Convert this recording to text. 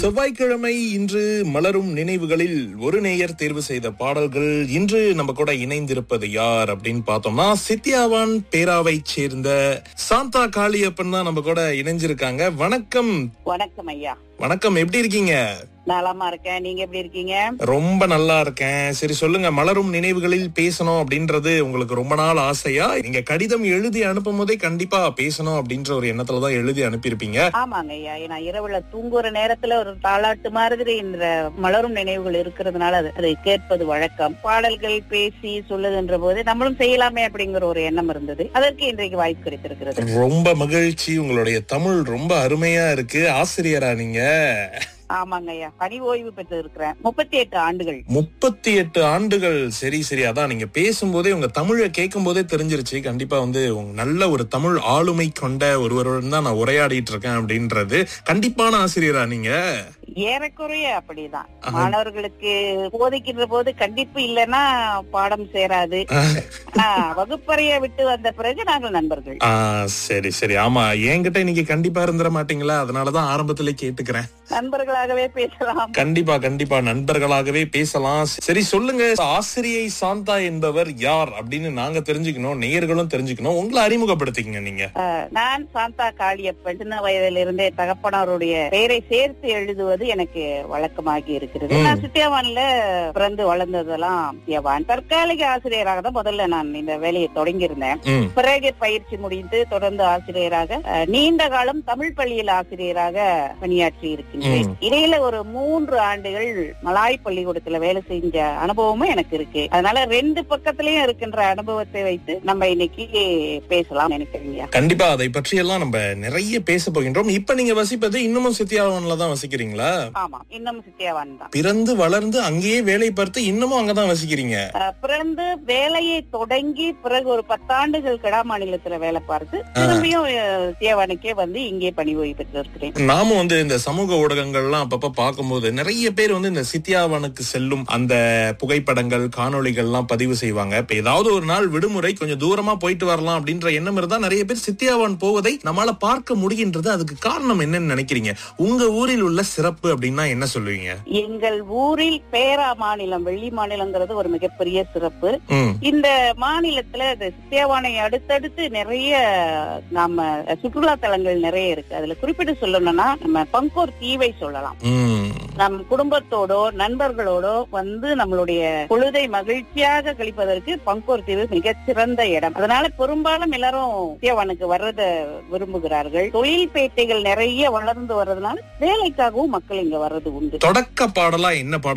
செவ்வாய்க்கிழமை இன்று மலரும் நினைவுகளில் ஒரு நேயர் தேர்வு செய்த பாடல்கள் இன்று நம்ம கூட இணைந்திருப்பது யார் அப்படின்னு பார்த்தோம்னா சித்தியாவான் பேராவை சேர்ந்த சாந்தா காளியப்பன் தான் நம்ம கூட இணைஞ்சிருக்காங்க வணக்கம் வணக்கம் ஐயா வணக்கம் எப்படி இருக்கீங்க நலமா இருக்கேன் நீங்க எப்படி இருக்கீங்க ரொம்ப நல்லா இருக்கேன் சரி சொல்லுங்க மலரும் நினைவுகளில் பேசணும் அப்படின்றது உங்களுக்கு ரொம்ப நாள் ஆசையா நீங்க கடிதம் எழுதி அனுப்பும் போதே கண்டிப்பா பேசணும் அப்படின்ற ஒரு எண்ணத்துல தான் எழுதி அனுப்பியிருப்பீங்க ஆமாங்க ஐயா நான் இரவுல தூங்குற நேரத்துல ஒரு தாளாட்டு மாதிரி இந்த மலரும் நினைவுகள் இருக்கிறதுனால அது- அதை கேட்பது வழக்கம் பாடல்கள் பேசி சொல்லுதுன்ற போது நம்மளும் செய்யலாமே அப்படிங்கிற ஒரு எண்ணம் இருந்தது அதற்கு இன்றைக்கு வாய்ப்பு கிடைத்திருக்கிறது ரொம்ப மகிழ்ச்சி உங்களுடைய தமிழ் ரொம்ப அருமையா இருக்கு ஆசிரியரா நீங்க ஆமாங்க ஐயா பணி ஓய்வு பெற்று இருக்கிறேன் முப்பத்தி எட்டு ஆண்டுகள் முப்பத்தி எட்டு ஆண்டுகள் சரி சரி அதான் நீங்க பேசும்போதே உங்க தமிழை கேட்கும் போதே தெரிஞ்சிருச்சு கண்டிப்பா வந்து உங்க நல்ல ஒரு தமிழ் ஆளுமை கொண்ட ஒருவருடன் தான் நான் உரையாடிட்டு இருக்கேன் அப்படின்றது கண்டிப்பான ஆசிரியரா நீங்க ஏறக்குறைய அப்படிதான் ஆஹா. மாணவர்களுக்கு போதிக்கின்ற போது கண்டிப்பு இல்லைன்னா பாடம் சேராது ஆனா வகுப்பறையை விட்டு வந்த பிறகு நாங்கள் நண்பர்கள் ஆ சரி சரி ஆமா என்கிட்ட இன்னைக்கு கண்டிப்பா இருந்துட மாட்டீங்களா அதனாலதான் ஆரம்பத்திலே கேட்டுக்கிறேன் நண்பர்களாகவே பேசலாம் கண்டிப்பா கண்டிப்பா நண்பர்களாகவே பேசலாம் சரி சொல்லுங்க ஆசிரியை சாந்தா என்பவர் யார் அப்படின்னு நாங்க தெரிஞ்சுக்கணும் நேயர்களும் தெரிஞ்சுக்கணும் உங்களை அறிமுகப்படுத்திக்கங்க நீங்க நான் சாந்தா காளியப்பன் சின்ன வயதில் இருந்தே தகப்பனாருடைய பெயரை சேர்த்து எழுதுவது எனக்கு வழக்கமாகி இருக்கிறது ம். நான் சித்தியாவான்ல பிறந்து வளர்ந்ததெல்லாம் சித்தியாவான் தற்காலிக ஆசிரியராக தான் முதல்ல நான் இந்த வேலையை தொடங்கியிருந்தேன் ம் பிறகு பயிற்சி முடிந்து தொடர்ந்து ஆசிரியராக அஹ், நீண்ட காலம் தமிழ் பள்ளியில் ஆசிரியராக பணியாற்றி இருக்கின்றேன் ம். இடையில ஒரு மூன்று ஆண்டுகள் மலாய் பள்ளிக்கூடத்துல வேலை செஞ்ச அனுபவமும் எனக்கு இருக்கு அதனால ரெண்டு பக்கத்திலயும் இருக்கின்ற அனுபவத்தை வைத்து நம்ம இன்னைக்கு பேசலாம் நினைக்கிறீங்க கண்டிப்பா அதை பற்றி எல்லாம் நம்ம நிறைய பேச போகின்றோம் இப்ப நீங்க வசிப்பது இன்னமும் சித்தியாவன்ல தான் வசிக்கிறீங்களா ஆமா இன்னும் சித்தியாவான் தான் பிறந்து வளர்ந்து அங்கேயே வேலை பார்த்து இன்னமும் அங்கதான் வசிக்கிறீங்க அஹ், பிறந்து வேலையை தொடங்கி பிறகு ஒரு பத்தாண்டுகள் கிடா மாநிலத்துல வேலை பார்த்து திரும்பியும் அஹ், சித்தியாவானுக்கே வந்து இங்கே பணி ஓய்வு பெற்று இருக்கிறேன் நாமும் வந்து இந்த சமூக ஊடகங்கள்லாம் அப்பப்ப பார்க்கும்போது நிறைய பேர் வந்து இந்த சித்தியாவனுக்கு செல்லும் அந்த புகைப்படங்கள் காணொளிகள்லாம் பதிவு செய்வாங்க இப்ப ஏதாவது ஒரு நாள் விடுமுறை கொஞ்சம் தூரமா போயிட்டு வரலாம் அப்படின்ற எண்ணம் இருந்தா நிறைய பேர் சித்தியாவான் போவதை நம்மால பார்க்க முடிகின்றது அதுக்கு காரணம் என்னன்னு நினைக்கிறீங்க உங்க ஊரில் உள்ள சிறப்பு அப்படின்னா என்ன சொல்லுவீங்க எங்கள் ஊரில் பேரா மாநிலம் வெள்ளி மாநிலங்கிறது ஒரு மிகப்பெரிய சிறப்பு ம் இந்த மாநிலத்துல இந்த சித்தியாவானை அடுத்தடுத்து நிறைய நாம சுற்றுலா தலங்கள் நிறைய இருக்கு அதுல குறிப்பிட்டு சொல்லணும்னா நம்ம பங்கோர் தீவை சொல்லலாம் ம் நம் குடும்பத்தோடோ நண்பர்களோடோ வந்து நம்மளுடைய பொழுதை மகிழ்ச்சியாக கழிப்பதற்கு பங்கோர் தீவு மிகச்சிறந்த இடம் அதனால பெரும்பாலும் எல்லாரும் சித்தியாவானுக்கு வர்றத விரும்புகிறார்கள் தொழில் பேட்டைகள் நிறைய வளர்ந்து வர்றதுனால வேலைக்காகவும் மக்கள் இங்க வர்றது உண்டு தொடக்க பாடலா என்ன பாடல்